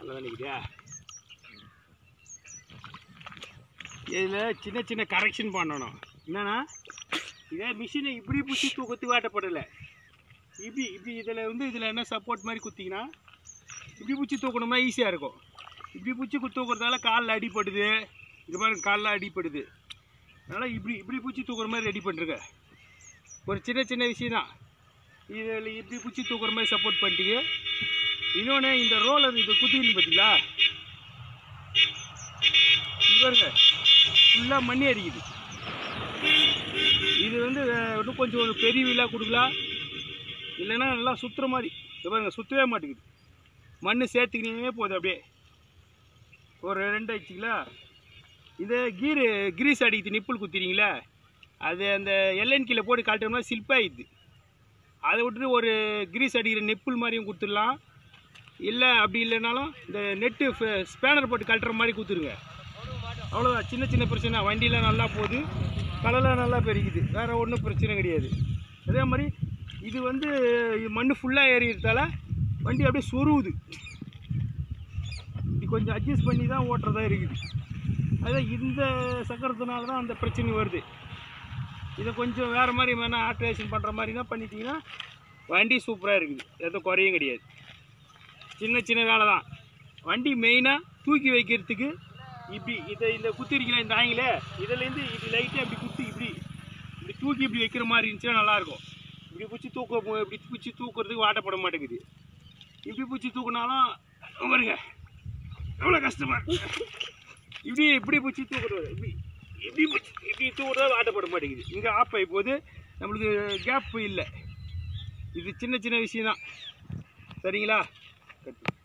நல்லா நினைக்கிறியா இதில் சின்ன சின்ன கரெக்ஷன் பண்ணணும் என்னன்னா இதே மிஷினை இப்படி பிடிச்சி தூக்கத்து வாட்டப்படலை இப்படி இப்படி இதில் வந்து இதில் என்ன சப்போர்ட் மாதிரி குத்திங்கன்னா இப்படி பிடிச்சி தூக்கணும்னா ஈஸியாக இருக்கும் இப்படி பிடிச்சி தூக்குறதால காலில் அடிப்படுது இது பாருங்க காலில் அடிப்படுது அதனால் இப்படி இப்படி பிடிச்சி தூக்குற மாதிரி ரெடி பண்ணிருங்க ஒரு சின்ன சின்ன விஷயம் தான் இதில் இப்படி பிடிச்சி தூக்குற மாதிரி சப்போர்ட் பண்ணிட்டீங்க இன்னொன்று இந்த ரோலர் இது குத்தின்னு பார்த்தீங்களா இது பாருங்க ஃபுல்லாக மண்ணி அடிக்குது இது வந்து அஹ், இன்னும் கொஞ்சம் ஒரு பெரிய வீலாக கொடுக்கலாம் இல்லைன்னா நல்லா சுற்றுற மாதிரி இது பாருங்க சுற்றவே மாட்டேங்குது மண் சேர்த்துக்கினே போகுது அப்படியே ஒரு ரெண்டு ஆச்சுங்களா இது கீரு கிரீஸ் அடிக்குது நிப்புள் குத்திறீங்களா அது அந்த எல்என் கீழே போட்டு காட்டுறோம்னா சில்பாயிடுது அதை விட்டுட்டு ஒரு கிரீஸ் அடிக்கிற நெப்புள் மாதிரியும் கொடுத்துடலாம் இல்லை அப்படி இல்லைனாலும் இந்த நெட்டு ஸ்பேனர் போட்டு கழட்டுற மாதிரி கொடுத்துருங்க அவ்வளோதான் சின்ன சின்ன பிரச்சனை வண்டியில் நல்லா போகுது கலலாம் நல்லா பெருகுது வேறு ஒன்றும் பிரச்சனை கிடையாது அதே மாதிரி இது வந்து மண் ஃபுல்லாக ஏறிறதால வண்டி அப்படியே சொருவுது இது கொஞ்சம் அட்ஜஸ்ட் பண்ணி தான் ஓட்டுறதா இருக்குது அதான் இந்த சக்கரத்தினால தான் அந்த பிரச்சனை வருது இதை கொஞ்சம் வேறு மாதிரி வேணால் ஆல்ட்ரேஷன் பண்ணுற மாதிரினா பண்ணிட்டீங்கன்னா வண்டி சூப்பராக இருக்குது எந்த குறையும் கிடையாது சின்ன சின்ன வேலை தான் வண்டி மெயினாக தூக்கி வைக்கிறதுக்கு இப்படி இதை இந்த குத்திருக்கல இந்த ஆங்கிலே இதுலேருந்து இது லைட்டாக இப்படி குத்தி இப்படி இப்படி தூக்கி இப்படி வைக்கிற மாதிரி இருந்துச்சுன்னா நல்லாயிருக்கும் இப்படி பிடிச்சி தூக்க இப்படி பிடிச்சி தூக்குறதுக்கு வாட்டப்பட மாட்டேங்குது இப்படி பிடிச்சி தூக்குனாலும் பாருங்க எவ்வளோ கஷ்டமா இருக்கு. இப்படி இப்படி பிடிச்சி தூக்குறது இப்படி இப்படி பிடிச்சி இப்படி தூக்குறது வாட்டப்பட மாட்டேங்குது இங்கே ஆஃப் ஆகி போகுது நம்மளுக்கு கேப் இல்லை இது சின்ன சின்ன விஷயம் தான் சரிங்களா கட்டு